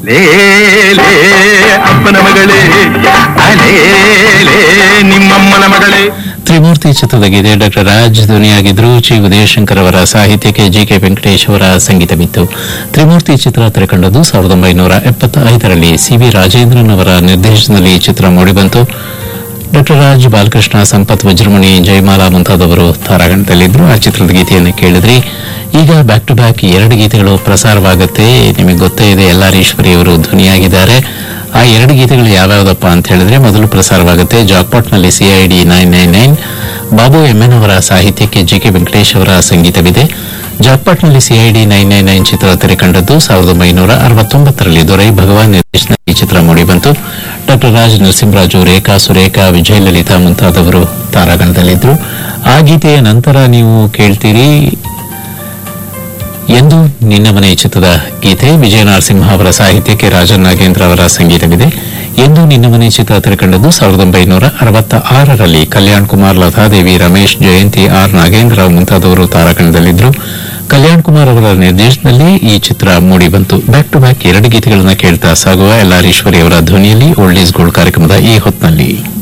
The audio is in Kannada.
ಲೇ ಲೇ ಅಪ್ಪನ ಮಗಳೇ ಅಲೇ ಲೇ ನಿಮ್ಮಮ್ಮನ ಮಗಳೇ ತ್ರಿಮೂರ್ತಿ ಚಿತ್ರದ ಗೀತೆ ಡಾಕ್ಟರ್ ರಾಜ್ ಧ್ವನಿಯಾಗಿದ್ರು ಚಿ ಉದಯಶಂಕರ್ ಅವರ ಸಾಹಿತ್ಯಕ್ಕೆ ಜಿ ಕೆ ವೆಂಕಟೇಶ್ ಅವರ ಸಂಗೀತವಿತ್ತು ತ್ರಿಮೂರ್ತಿ ಚಿತ್ರ ತೆರೆಕಂಡದ್ದು ಸಾವಿರದ ಒಂಬೈನೂರ ಎಪ್ಪತ್ತೈದರಲ್ಲಿ ಸಿ ವಿ ರಾಜೇಂದ್ರನ್ ಅವರ ನಿರ್ದೇಶನದಲ್ಲಿ ಈ ಚಿತ್ರ ಮೂಡಿಬಂತು ಡಾಕ್ಟರ್ ರಾಜ್ ಬಾಲಕೃಷ್ಣ ಸಂಪತ್ ವಜ್ರಮಣಿ ಜಯಮಾಲಾ ಮುಂತಾದವರು ತಾರಾಗಣದಲ್ಲಿದ್ರು ಆ ಚಿತ್ರದ ಗೀತೆಯನ್ನು ಕೇಳಿದ್ರಿ ಈಗ ಬ್ಯಾಕ್ ಟು ಬ್ಯಾಕ್ ಎರಡು ಗೀತೆಗಳು ಪ್ರಸಾರವಾಗುತ್ತೆ ನಿಮಗೆ ಗೊತ್ತೇ ಇದೆ ಎಲ್ಲಾರೀಶ್ವರಿ ಅವರು ಧ್ವನಿಯಾಗಿದ್ದಾರೆ ಆ ಎರಡು ಗೀತೆಗಳು ಯಾವ್ಯಾವ್ದಪ್ಪ ಅಂತ ಹೇಳಿದ್ರೆ ಮೊದಲು ಪ್ರಸಾರವಾಗುತ್ತೆ ಜಾಕ್ಪಾಟ್ನಲ್ಲಿ CID nine nine nine Babu MN ಅವರ ಸಾಹಿತ್ಯಕ್ಕೆ ಜಿ ಕೆ ವೆಂಕಟೇಶ್ ಅವರ ಸಂಗೀತವಿದೆ ಜಾಕ್ಪಾಟ್ನಲ್ಲಿ ಸಿಐಡಿ ನೈನ್ ನೈನ್ ನೈನ್ ಚಿತ್ರ ತೆರೆಕಂಡದ್ದು ಸಾವಿರದ ಒಂಬೈನೂರ ಅರವತ್ತೊಂಬತ್ತರಲ್ಲಿ ದೊರೈ ಭಗವಾನ್ ನಿರ್ದೇಶನ ಈ ಚಿತ್ರ ಮೂಡಿಬಂತು ಡಾಕ್ಟರ್ ರಾಜ್ ನರಸಿಂಹರಾಜು ರೇಖಾ ಸುರೇಖಾ ವಿಜಯಲಲಿತಾ ಮುಂತಾದವರು ತಾರಾಗಣದಲ್ಲಿದ್ರು ಆ ಗೀತೆಯ ನಂತರ ನೀವು ಕೇಳ್ತೀರಿ ಎಂದು ನಿನ್ನ ಮನೆ ಚಿತ್ರದ ಗೀತೆ ವಿಜಯ ನರಸಿಂಹ ಅವರ ಸಾಹಿತ್ಯಕ್ಕೆ ರಾಜನ್ ನಾಗೇಂದ್ರ ಅವರ ಸಂಗೀತವಿದೆ ಎಂದು ನಿನ್ನ ಮನೆ ಚಿತ್ರ ತೆರೆಕಂಡದ್ದು ಸಾವಿರದ ಒಂಬೈನೂರ ಅರವತ್ತ ಆರರಲ್ಲಿ ಕಲ್ಯಾಣ್ ಕುಮಾರ್ ಲತಾದೇವಿ ರಮೇಶ್ ಜಯಂತಿ ಆರ್ ನಾಗೇಂದ್ರ ಮುಂತಾದವರು ತಾರಾಗಣದಲ್ಲಿದ್ದರು ಕಲ್ಯಾಣ್ ಕುಮಾರ್ ಅವರ ನಿರ್ದೇಶನದಲ್ಲಿ ಈ ಚಿತ್ರ ಮೂಡಿಬಂತು ಬ್ಯಾಕ್ ಟು ಬ್ಯಾಕ್ ಎರಡು ಗೀತೆಗಳನ್ನ ಕೇಳ್ತಾ ಸಾಗುವ ಎಲ್ಲಾರೀಶ್ವರಿ ಅವರ ಧ್ವನಿಯಲ್ಲಿ ಓಲ್ಡ್ ಈಸ್ ಗೋಲ್ಡ್ ಕಾರ್ಯಕ್ರಮದ ಈ ಹೊತ್ತಿನಲ್ಲಿ